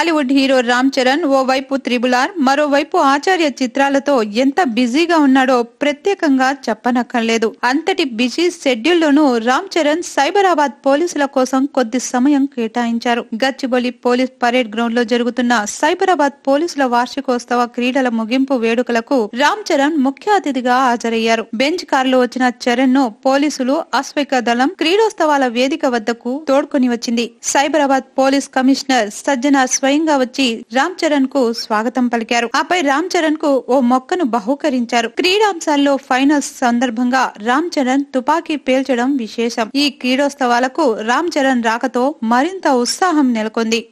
Tollywood hero Ram Charan ఓవైపు త్రిబులార్ మరోవైపు ఆచార్య చిత్రాలతో ఎంత బిజీగా ఉన్నాడో ప్రత్యేకంగా చెప్పనక్కర్లేదు అంతటి బిజీ షెడ్యూల్ లోనూ రామ్ చరణ్ సైబరాబాద్ పోలీసుల కోసం కొద్ది సమయం కేటాయించారు గచ్చిబౌలి పోలీస్ పరేడ్ గ్రౌండ్ లో జరుగుతున్న సైబరాబాద్ పోలీసుల వార్షికోత్సవ క్రీడల ముగింపు వేడుకలకు రామ్ చరణ్ ముఖ్య అతిథిగా హాజరయ్యారు బెంచ్ కారులో వచ్చిన చరణ్ ను పోలీసులు అశ్విక దళం క్రీడోత్సవాల వేదిక వద్దకు తోడ్కొని వచ్చింది సైబరాబాద్ పోలీస్ కమిషనర్ సజ్జన స్వయంగా వచ్చి రామ్ చరణ్ కు స్వాగతం పలికారు ఆపై రామ్ చరణ్ కు ఓ మొక్కను బహూకరించారు క్రీడాంశాల్లో ఫైనల్స్ సందర్భంగా రామ్ చరణ్ తుపాకీ పేల్చడం విశేషం ఈ క్రీడోత్సవాలకు రామ్ చరణ్ రాకతో మరింత ఉత్సాహం నెలకొంది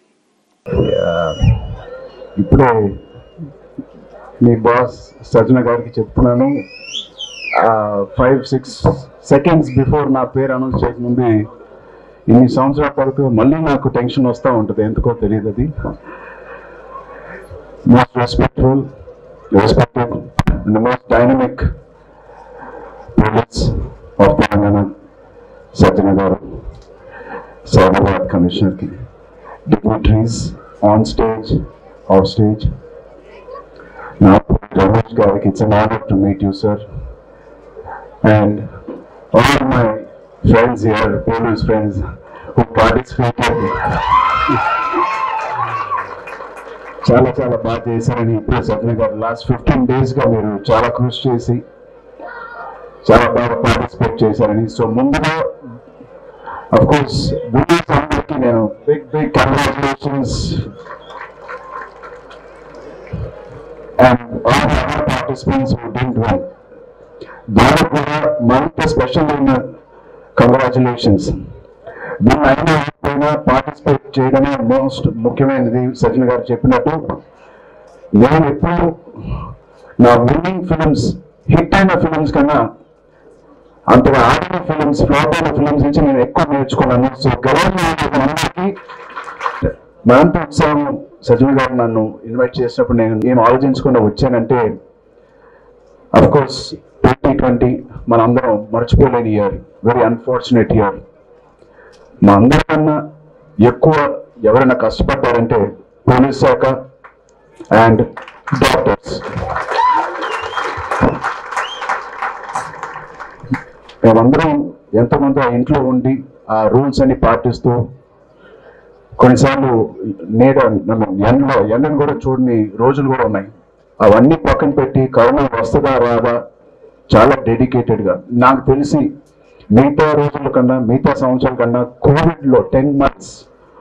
ఇప్పుడే మీ బాస్ సజ్జన గారికి చెప్తున్నాను ఫైవ్ సిక్స్ సెకండ్స్ బిఫోర్ నా పేరు అనౌన్స్ చేయకముందే ఇన్ని సంవత్సరాల తర్వాత మళ్ళీ నాకు టెన్షన్ వస్తూ ఉంటుంది ఎందుకో తెలియదు అది most respectful respected and most dynamic police of Telangana Sajjana garu Cyberabad కమిషనర్కి dignitaries on stage, off stage. Now, Ramesh Garik, it's an honor to meet you, sir. And all my friends here, police friends who participated. చాలా చాలా బాగా చేశారని ఇప్పుడే సత్య గారు last fifteen డేస్గా మీరు చాలా కృషి చేసి చాలా బాగా పార్టిసిపేట్ చేశారని సో ముందుగా of course, winners అందరికీ నేను big big congratulations and all other participants who didn't win దానికి కూడా మరింత స్పెషల్ అయిన కంగ్రాచులేషన్స్ దీన్ని అయినా అయిపోయినా పార్టిసిపేట్ చేయడమే మోస్ట్ ముఖ్యమైనది సజ్జన గారు చెప్పినట్టు నేను ఎప్పుడు నా విన్నింగ్ ఫిల్మ్స్ హిట్ అయిన ఫిల్మ్స్ కన్నా అంతగా ఆడిన ఫిలిమ్స్ ఫ్లాప్ అయిన ఫిలిమ్స్ నుంచి నేను ఎక్కువ నేర్చుకున్నాను సో గవర్నమెంట్ మరింత ఉత్సాహం సజీవ్ గారు నన్ను ఇన్వైట్ చేసినప్పుడు నేను ఏం ఆలోచించకుండా వచ్చానంటే అఫ్ కోర్స్ ట్వంటీ ట్వంటీ మనందరం మర్చిపోలేని ఇయర్ వెరీ అన్ఫార్చునేట్ ఇయర్ మా అందరికన్నా ఎక్కువ ఎవరైనా కష్టపడ్డారంటే పోలీస్ శాఖ అండ్ డాక్టర్స్ మేమందరం ఎంతమంది ఆ ఇంట్లో ఉండి ఆ రూల్స్ అన్ని పాటిస్తూ కొన్నిసార్లు నీడ ఎండలో ఎండను కూడా చూడని రోజులు కూడా ఉన్నాయి అవన్నీ పక్కన పెట్టి కరోనా వస్తుందా రాదా చాలా డెడికేటెడ్గా నాకు తెలిసి మిగతా రోజుల కన్నా మిగతా సంవత్సరాల కన్నా కోవిడ్లో టెన్ మంత్స్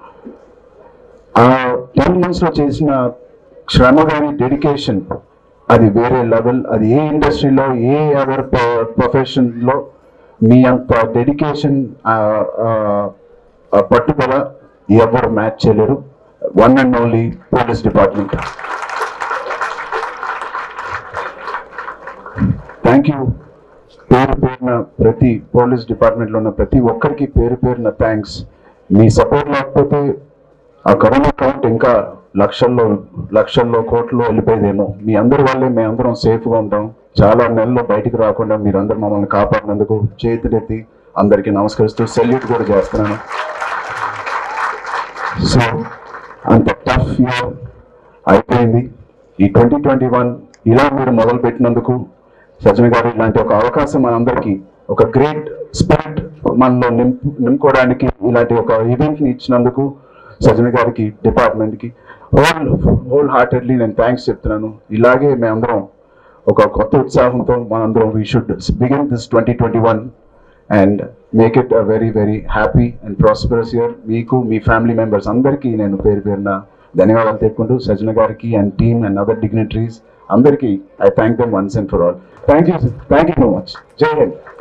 ఆ టెన్ మంత్స్లో చేసిన శ్రమ కానీ డెడికేషన్ అది వేరే లెవెల్ అది ఏ ఇండస్ట్రీలో ఏ అదర్ ప్రొఫెషన్లో మీ అంత డెడికేషన్ పట్టుదల ఎవరు మ్యాచ్ చేయలేరు one and only police department thank you పేరు పేరున ప్రతి పోలీస్ డిపార్ట్మెంట్లో ఉన్న ప్రతి ఒక్కరికి పేరు పేరున థ్యాంక్స్ మీ సపోర్ట్ లేకపోతే ఆ కరోనా కౌంట్ ఇంకా లక్షల్లో లక్షల్లో కోట్లు వెళ్ళిపోయేదేమో మీ అందరి వల్లే మేము అందరం సేఫ్గా ఉంటాం చాలా నెలల్లో బయటికి రాకుండా మీరందరూ మమ్మల్ని కాపాడినందుకు చేతులెత్తి అందరికీ నమస్కరిస్తూ సెల్యూట్ కూడా చేస్తున్నాను సో అంత టఫ్ ఇయర్ అయిపోయింది ఈ ట్వంటీ ట్వంటీ వన్ ఇలా మీరు మొదలు పెట్టినందుకు సజ్జన గారు ఇలాంటి ఒక అవకాశం మనందరికీ ఒక గ్రేట్ స్పిరిట్ మనలో నింపు నింపుకోవడానికి ఇలాంటి ఒక ఈవెంట్ని ఇచ్చినందుకు సజ్జన గారికి డిపార్ట్మెంట్కి హోల్ హోల్ హార్టెడ్లీ నేను థ్యాంక్స్ చెప్తున్నాను ఇలాగే మేమందరం ఒక కొత్త ఉత్సాహంతో మనందరం we should begin this twenty twenty one and make it a very very happy and prosperous year మీకు మీ ఫ్యామిలీ మెంబర్స్ అందరికీ నేను పేరు పేరున ధన్యవాదాలు చెప్పుకుంటూ Sajjana garu and team and other dignitaries అందరికీ I thank them once and for all thank you thank you so much Jai Hind